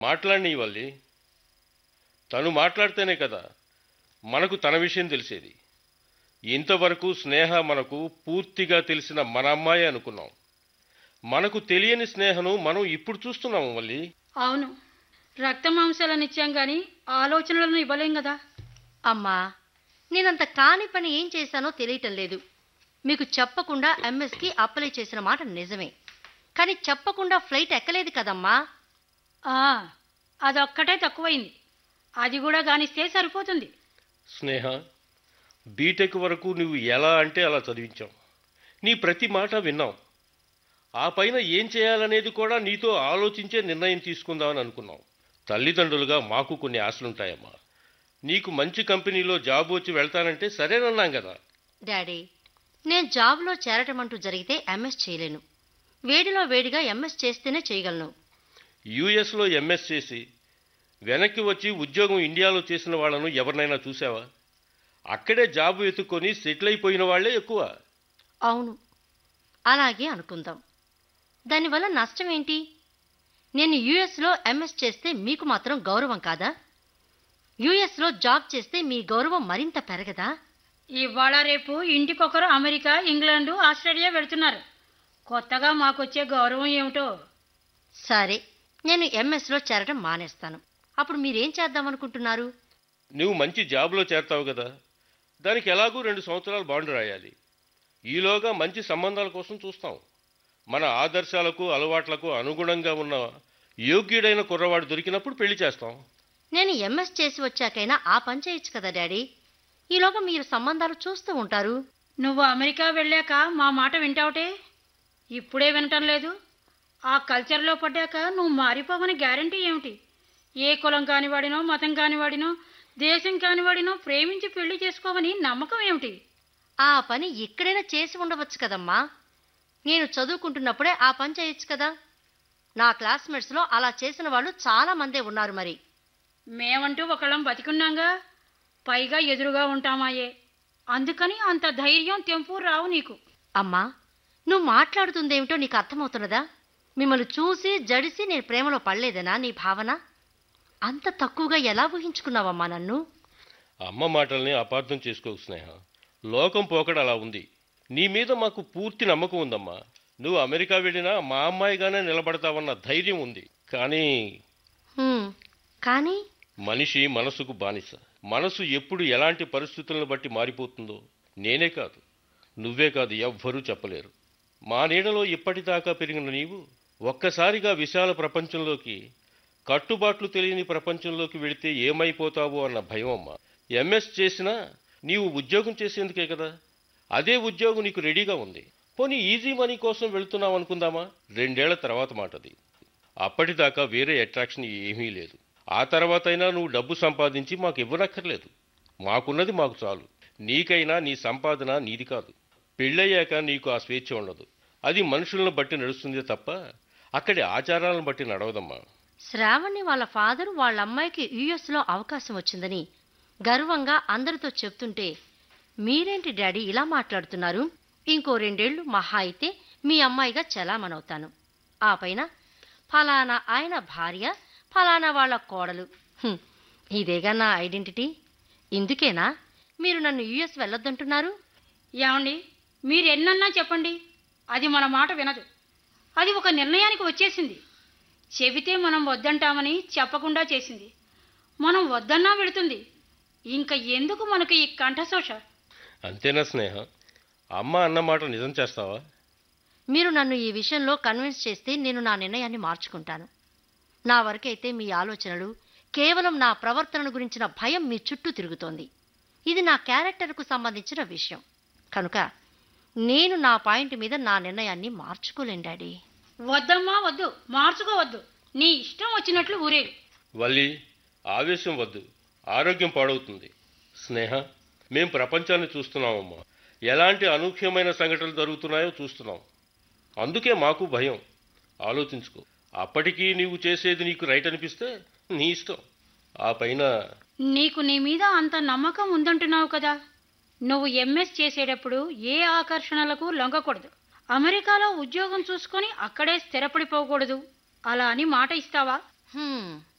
మాట్లాడిని వల్లి తను మాట్లాడితేనే కదా మనకు తన విషయం తెలిసేది ఇంతవరకు స్నేహ మనకు పూర్తిగా తెలిసిన మన అమ్మాయి అనుకున్నాం మనకు తెలియని స్నేహను మనం ఇప్పుడు చూస్తున్నాము వల్లి అవును రక్త మాంసాలను ఇచ్చాం గాని ఆలోచనలను ఇవ్వలేం కదా అమ్మా నేనంత కాని పని ఏం చేశానో తెలియటం లేదు మీకు చెప్పకుండా ఎంఎస్కి అప్లై చేసిన మాట నిజమే కానీ చెప్పకుండా ఫ్లైట్ ఎక్కలేదు కదమ్మా ఆ అదొక్కటే తక్కువైంది అది కూడా గానిస్తే సరిపోతుంది స్నేహ బీటెక్ వరకు నువ్వు ఎలా అంటే అలా చదివించాం నీ ప్రతి మాట విన్నాం ఆ పైన ఏం చేయాలనేది కూడా నీతో ఆలోచించే నిర్ణయం తీసుకుందామని అనుకున్నాం తల్లిదండ్రులుగా మాకు కొన్ని ఆశలుంటాయమ్మా నీకు మంచి కంపెనీలో జాబ్ వచ్చి వెళ్తానంటే సరేనన్నాం కదా డాడీ నేను జాబ్లో చేరటం అంటూ జరిగితే ఎంఎస్ చేయలేను వేడిలో వేడిగా ఎంఎస్ చేస్తేనే చేయగలను యూఎస్లో ఎంఎస్ చేసి వెనక్కి వచ్చి ఉద్యోగం ఇండియాలో చేసిన వాళ్ళను ఎవరినైనా చూసావా అక్కడే జాబ్ వెతుక్కొని సెటిల్ అయిపోయిన వాళ్ళే ఎక్కువ అవును అలాగే అనుకుందాం దానివల్ల నష్టం ఏంటి నేను యుఎస్లో ఎంఎస్ చేస్తే మీకు మాత్రం గౌరవం కాదా యుఎస్లో జాబ్ చేస్తే మీ గౌరవం మరింత పెరగదా ఇవాళ రేపు ఇంటికొకరు అమెరికా ఇంగ్లాండు ఆస్ట్రేలియా వెళ్తున్నారు కొత్తగా మాకొచ్చే గౌరవం ఏమిటో సరే నేను ఎంఎస్లో చేరటం మానేస్తాను అప్పుడు మీరేం చేద్దామనుకుంటున్నారు నువ్వు మంచి జాబ్లో చేరతావు కదా దానికి ఎలాగూ రెండు సంవత్సరాలు బాండ్ రాయాలి ఈలోగా మంచి సంబంధాల కోసం చూస్తాం మన ఆదర్శాలకు అలవాట్లకు అనుగుణంగా ఉన్న యోగ్యుడైన కుర్రవాడు దొరికినప్పుడు పెళ్లి చేస్తాం నేను ఎంఎస్ చేసి వచ్చాకైనా ఆ పని చేయొచ్చు కదా డాడీ ఈలోగా మీరు సంబంధాలు చూస్తూ ఉంటారు నువ్వు అమెరికా వెళ్ళాక మా మాట వింటావుటే ఇప్పుడే వినటం లేదు ఆ కల్చర్లో పడ్డాక నువ్వు మారిపోవని గ్యారంటీ ఏమిటి ఏ కులం కానివాడినో మతం కానివాడినో దేశం కానివాడినో ప్రేమించి పెళ్లి చేసుకోవని నమ్మకం ఏమిటి ఆ పని ఎక్కడైనా చేసి ఉండవచ్చు కదమ్మా నేను చదువుకుంటున్నప్పుడే ఆ పని చేయొచ్చు కదా నా క్లాస్మేట్స్లో అలా చేసిన వాళ్ళు చాలా మందే ఉన్నారు మరి మేమంటూ ఒకళ్ళం బతికున్నాగా పైగా ఎదురుగా ఉంటామాయే అందుకని అంత ధైర్యం తెంపు రావు నీకు అమ్మా నువ్వు మాట్లాడుతుందేమిటో నీకు అర్థమవుతున్నదా మిమ్మల్ని చూసి జడిసి నేను ప్రేమలో పడలేదనా నీ భావన అంత తక్కువగా ఎలా ఊహించుకున్నావమ్మా నన్ను అమ్మ మాటల్ని అపార్థం చేసుకోకు స్నేహ లోకం పోకడ అలా ఉంది నీ మీద మాకు పూర్తి నమ్మకం ఉందమ్మా నువ్వు అమెరికా వెళ్ళినా మా అమ్మాయిగానే నిలబడతావన్న ధైర్యం ఉంది కానీ హ్మ్, కానీ మనిషి మనసుకు బానిస మనసు ఎప్పుడు ఎలాంటి పరిస్థితులను బట్టి మారిపోతుందో నేనే కాదు నువ్వే కాదు ఎవ్వరూ చెప్పలేరు మా నీడలో ఇప్పటిదాకా పెరిగిన నీవు ఒక్కసారిగా విశాల ప్రపంచంలోకి కట్టుబాట్లు తెలియని ప్రపంచంలోకి వెళితే ఏమైపోతావో అన్న భయం అమ్మా ఎంఎస్ చేసినా నీవు ఉద్యోగం చేసేందుకే కదా అదే ఉద్యోగం నీకు రెడీగా ఉంది పోనీ ఈజీ మనీ కోసం వెళుతున్నావు అనుకుందామా రెండేళ్ల తర్వాత మాటది అప్పటిదాకా వేరే అట్రాక్షన్ ఏమీ లేదు ఆ తర్వాతైనా నువ్వు డబ్బు సంపాదించి మాకు ఇవ్వనక్కర్లేదు మాకున్నది మాకు చాలు నీకైనా నీ సంపాదన నీది కాదు పెళ్ళయ్యాక నీకు ఆ స్వేచ్ఛ ఉండదు అది మనుషులను బట్టి నడుస్తుంది తప్ప అక్కడి ఆచారాలను బట్టి నడవదమ్మా శ్రావణ్ని వాళ్ళ ఫాదర్ వాళ్ళ అమ్మాయికి యుఎస్లో అవకాశం వచ్చిందని గర్వంగా అందరితో చెప్తుంటే మీరేంటి డాడీ ఇలా మాట్లాడుతున్నారు ఇంకో రెండేళ్లు మహా అయితే మీ అమ్మాయిగా చలామణవుతాను ఆ పైన ఫలానా ఆయన భార్య ఫలానా వాళ్ళ కోడలు హ్మ్, ఇదేగా నా ఐడెంటిటీ ఇందుకేనా మీరు నన్ను యుఎస్ వెళ్ళొద్దంటున్నారు ఏమండి మీరు ఎన్నన్నా చెప్పండి అది మన మాట వినదు అది ఒక నిర్ణయానికి వచ్చేసింది చెబితే మనం వద్దంటామని చెప్పకుండా చేసింది మనం వద్దన్నా వెళుతుంది ఇంకా ఎందుకు మనకు ఈ కంఠశోష అంతేనా స్నేహ అమ్మ అన్న మాట నిజం చేస్తావా మీరు నన్ను ఈ విషయంలో కన్విన్స్ చేస్తే నేను నా నిర్ణయాన్ని మార్చుకుంటాను నా వరకైతే మీ ఆలోచనలు కేవలం నా ప్రవర్తన గురించిన భయం మీ చుట్టూ తిరుగుతోంది ఇది నా క్యారెక్టర్కు సంబంధించిన విషయం కనుక నేను నా పాయింట్ మీద నా నిర్ణయాన్ని మార్చుకోలేను డాడీ వద్దమ్మా వద్దు మార్చుకోవద్దు నీ ఇష్టం వచ్చినట్లు ఊరేగు వల్లి ఆవేశం వద్దు ఆరోగ్యం పాడవుతుంది స్నేహ మేం ప్రపంచాన్ని చూస్తున్నామమ్మా ఎలాంటి అనూహ్యమైన సంఘటనలు జరుగుతున్నాయో చూస్తున్నాం అందుకే మాకు భయం ఆలోచించుకో అప్పటికీ నీవు చేసేది నీకు రైట్ అనిపిస్తే నీ ఇష్టం ఆ పైన నీకు నీ మీద అంత నమ్మకం ఉందంటున్నావు కదా నువ్వు ఎంఎస్ చేసేటప్పుడు ఏ ఆకర్షణలకు లొంగకూడదు అమెరికాలో ఉద్యోగం చూసుకొని అక్కడే స్థిరపడిపోకూడదు అలా అని మాట ఇస్తావా హ్మ్,